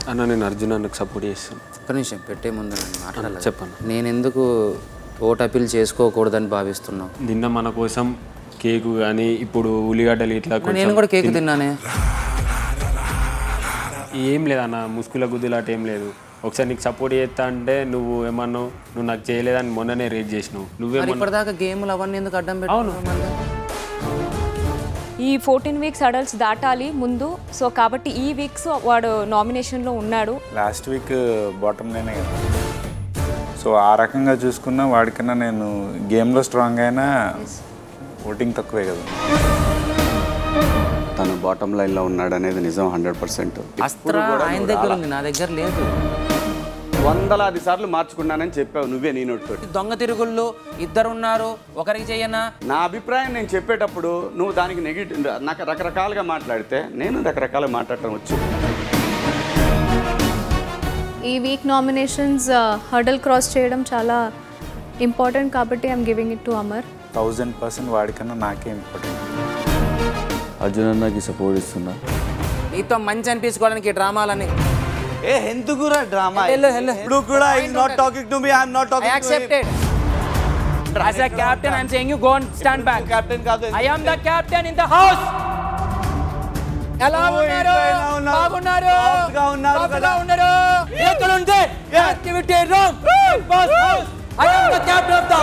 అన్న నేను అర్జున్ అన్నకు సపోర్ట్ చేస్తాను ఒక్క నిమిషం పెట్టే ముందు నేను మాట్లాడాలి చెప్పండి. నేను ఎందుకు ఓట్ అప్పీల్ చేసుకోకూడదని భావిస్తున్నావు నిన్న మన కోసం కేకు కానీ ఇప్పుడు ఉల్లిగడ్డలు ఇట్లా నేను కొంచెం కూడా కేక్ తిన్నానే ఏం లేదన్న ముసుగుల గుద్దులాట ఏం లేదు ఒకసారి నీకు సపోర్ట్ చేస్తా అంటే నువ్వు ఏమన్నావు నువ్వు నాకు చేయలేదని మొన్ననే రేట్ చేసినావు మరి నువ్వేమన్నా ఇప్పటిదాకా గేమ్లు అవన్నీ ఎందుకు అడ్డం పెట్టావు ఈ ఫోర్టీన్ వీక్స్ అడల్ట్స్ దాటాలి ముందు సో కాబట్టి ఈ వీక్స్ వాడు నామినేషన్లో ఉన్నాడు లాస్ట్ వీక్ బాటమ్ లైనే కదా సో ఆ రకంగా చూసుకున్నా వాడికన్నా నేను గేమ్లో స్ట్రాంగ్ అయినా ఓటింగ్ తక్కువే కదా తను బాటమ్ లైన్లో ఉన్నాడు అనేది నిజం హండ్రెడ్ పర్సెంట్ అస్త్ర ఆయన దగ్గర ఉంది నా దగ్గర లేదు వందలాది సార్లు మార్చుకున్నానని చెప్పావు నువ్వే నీ నోటితోటి దొంగ తిరుగుళ్ళు ఇద్దరు ఉన్నారు ఒకరికి చెయ్యనా నా అభిప్రాయం నేను చెప్పేటప్పుడు నువ్వు దానికి నెగిటివ్ నాకు రకరకాలుగా మాట్లాడితే నేను రకరకాలుగా మాట్లాడటం వచ్చు ఈ వీక్ నామినేషన్స్ హర్డల్ క్రాస్ చేయడం చాలా ఇంపార్టెంట్ కాబట్టి I'm giving it to Amar thousand percent వాడికన్నా నాకే ఇంపార్టెంట్ అర్జున్ అన్నకి సపోర్ట్ ఇస్తున్నా నీతో మంచి అనిపించుకోవడానికి ఈ డ్రామాలని ఏ ఎందుకురా డ్రామా వెళ్ళు, వెళ్ళు. ఇప్పుడు కూడా is not talking to me I'm not I talking accepted. As a captain, I'm saying you go and stand back. Captain కాదు I am the captain in the house. ఎలా నువ్వు ఉన్నారు ఇంట్లో ఎలా ఉన్నావు? బాగున్నారు Soft గా ఉన్నారు Soft కదా? గా ఉన్నారు ఎక్కడ ఉంటే activity wrong boss house I am the captain of the